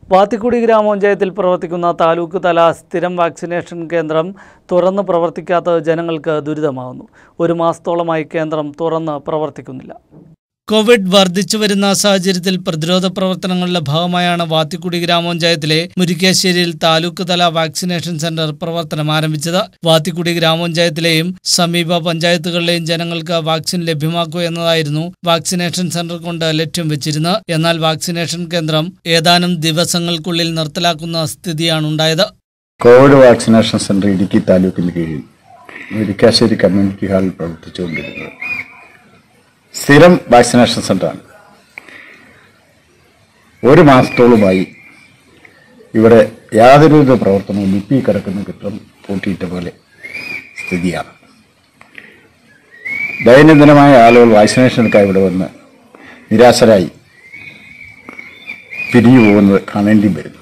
വാത്തിക്കുടി ഗ്രാമപഞ്ചായത്തിൽ പ്രവർത്തിക്കുന്ന താലൂക്ക് തല സ്ഥിരം വാക്സിനേഷൻ കേന്ദ്രം തുറന്ന് പ്രവർത്തിക്കാത്തത് ജനങ്ങൾക്ക് ദുരിതമാകുന്നു ഒരു മാസത്തോളമായി കേന്ദ്രം തുറന്ന് പ്രവർത്തിക്കുന്നില്ല കോവിഡ് വർദ്ധിച്ചു വരുന്ന സാഹചര്യത്തിൽ പ്രതിരോധ പ്രവർത്തനങ്ങളുടെ ഭാഗമായാണ് വാത്തിക്കുടി ഗ്രാമപഞ്ചായത്തിലെ മുരിക്കാശ്ശേരിയിൽ താലൂക്ക് തല വാക്സിനേഷൻ സെന്റർ പ്രവർത്തനം ആരംഭിച്ചത് വാത്തിക്കുടി ഗ്രാമപഞ്ചായത്തിലെയും സമീപ പഞ്ചായത്തുകളിലെയും ജനങ്ങൾക്ക് വാക്സിൻ ലഭ്യമാക്കുക എന്നതായിരുന്നു വാക്സിനേഷൻ സെന്റർ കൊണ്ട് ലക്ഷ്യം വെച്ചിരുന്നത് എന്നാൽ വാക്സിനേഷൻ കേന്ദ്രം ഏതാനും ദിവസങ്ങൾക്കുള്ളിൽ നിർത്തലാക്കുന്ന സ്ഥിതിയാണുണ്ടായത് കോവിഡ് വാക്സിനേഷൻ സെന്റർ ഇടുക്കി താലൂക്കിന് കീഴിൽ മുരിക്കാശ്ശേരി കമ്മ്യൂണിറ്റി ഹാളിൽ പ്രവർത്തിച്ചുകൊണ്ടിരുന്നത് സ്ഥിരം വാക്സിനേഷൻ സെന്ററാണ് ഒരു മാസത്തോളമായി ഇവിടെ യാതൊരുവിധ പ്രവർത്തനവും ലിപ്പി കിടക്കുന്ന കെട്ടിടം പൂട്ടിയിട്ട പോലെ സ്ഥിതിയാണ് ദൈനംദിനമായ ആളുകൾ വാക്സിനേഷനൊക്കെ ഇവിടെ വന്ന് നിരാശരായി പിരിഞ്ഞു പോകുന്നത് കാണേണ്ടിയും വരുന്നു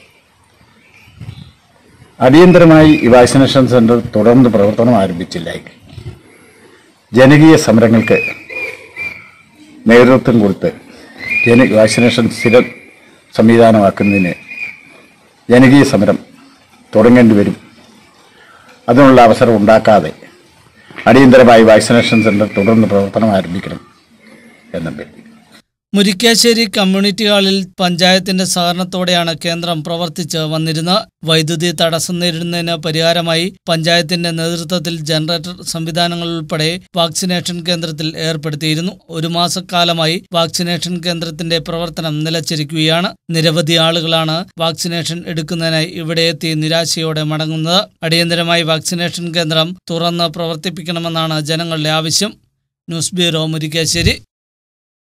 അടിയന്തരമായി ഈ വാക്സിനേഷൻ സെന്റർ തുടർന്ന് പ്രവർത്തനം ആരംഭിച്ചില്ല ജനകീയ സമരങ്ങൾക്ക് നേതൃത്വം കൊടുത്ത് ജന വാക്സിനേഷൻ സ്ഥിര സംവിധാനമാക്കുന്നതിന് ജനകീയ സമരം തുടങ്ങേണ്ടി വരും അതിനുള്ള അവസരം ഉണ്ടാക്കാതെ അടിയന്തരമായി വാക്സിനേഷൻ സെന്റർ തുടർന്ന് പ്രവർത്തനം ആരംഭിക്കണം എന്നഭ്യർത്ഥിക്കുന്നു മുരിക്കാശ്ശേരി കമ്മ്യൂണിറ്റി ഹാളിൽ പഞ്ചായത്തിന്റെ സഹകരണത്തോടെയാണ് കേന്ദ്രം പ്രവർത്തിച്ച് വന്നിരുന്നത് വൈദ്യുതി തടസ്സം നേരിടുന്നതിന് പരിഹാരമായി പഞ്ചായത്തിന്റെ നേതൃത്വത്തിൽ ജനറേറ്റർ സംവിധാനങ്ങൾ ഉൾപ്പെടെ വാക്സിനേഷൻ കേന്ദ്രത്തിൽ ഏർപ്പെടുത്തിയിരുന്നു ഒരു മാസക്കാലമായി വാക്സിനേഷൻ കേന്ദ്രത്തിന്റെ പ്രവർത്തനം നിലച്ചിരിക്കുകയാണ് നിരവധി ആളുകളാണ് വാക്സിനേഷൻ എടുക്കുന്നതിനായി ഇവിടെ എത്തി നിരാശയോടെ മടങ്ങുന്നത് അടിയന്തരമായി വാക്സിനേഷൻ കേന്ദ്രം തുറന്ന് പ്രവർത്തിപ്പിക്കണമെന്നാണ് ജനങ്ങളുടെ ആവശ്യം ന്യൂസ് ബ്യൂറോ മുരിക്കാശ്ശേരി